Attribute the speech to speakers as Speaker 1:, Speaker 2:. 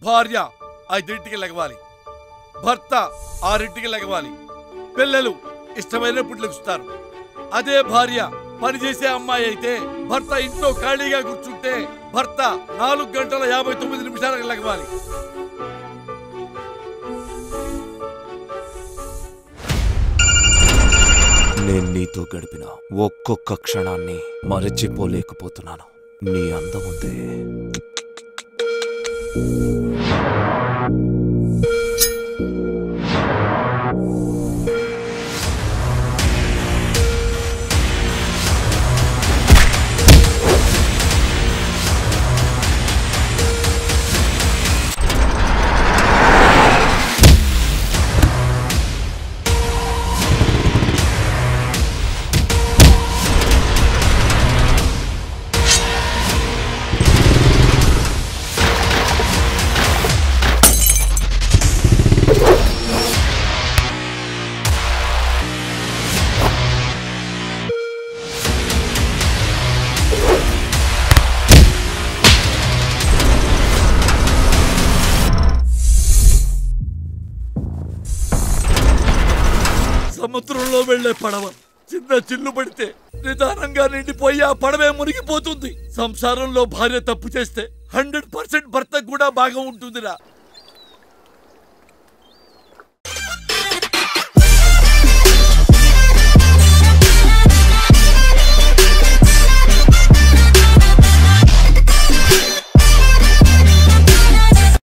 Speaker 1: భార్య ఐదింటికి లెగవాలి భర్త ఆరింటికి లెగవాలి పిల్లలు ఇష్టమైనప్పుడు లెగుస్తారు అదే భార్య పనిచేసే అమ్మాయి అయితే భర్త ఇంట్లో ఖాళీగా కూర్చుంటే భర్త నాలుగు గంటల యాభై తొమ్మిది నిమిషాలకు లెగవాలి
Speaker 2: నేను నీతో గడిపిన ఒక్కొక్క క్షణాన్ని మరచిపోలేకపోతున్నాను నీ అందం ఉందే
Speaker 1: సముద్రంలో వెళ్లే పడవ చిన్న చిల్లు పడితే నిదానంగా నిండిపోయి ఆ పడవే మునిగిపోతుంది సంసారంలో భార్య తప్పు చేస్తే హండ్రెడ్ పర్సెంట్ భర్త కూడా బాగా ఉంటుందిరా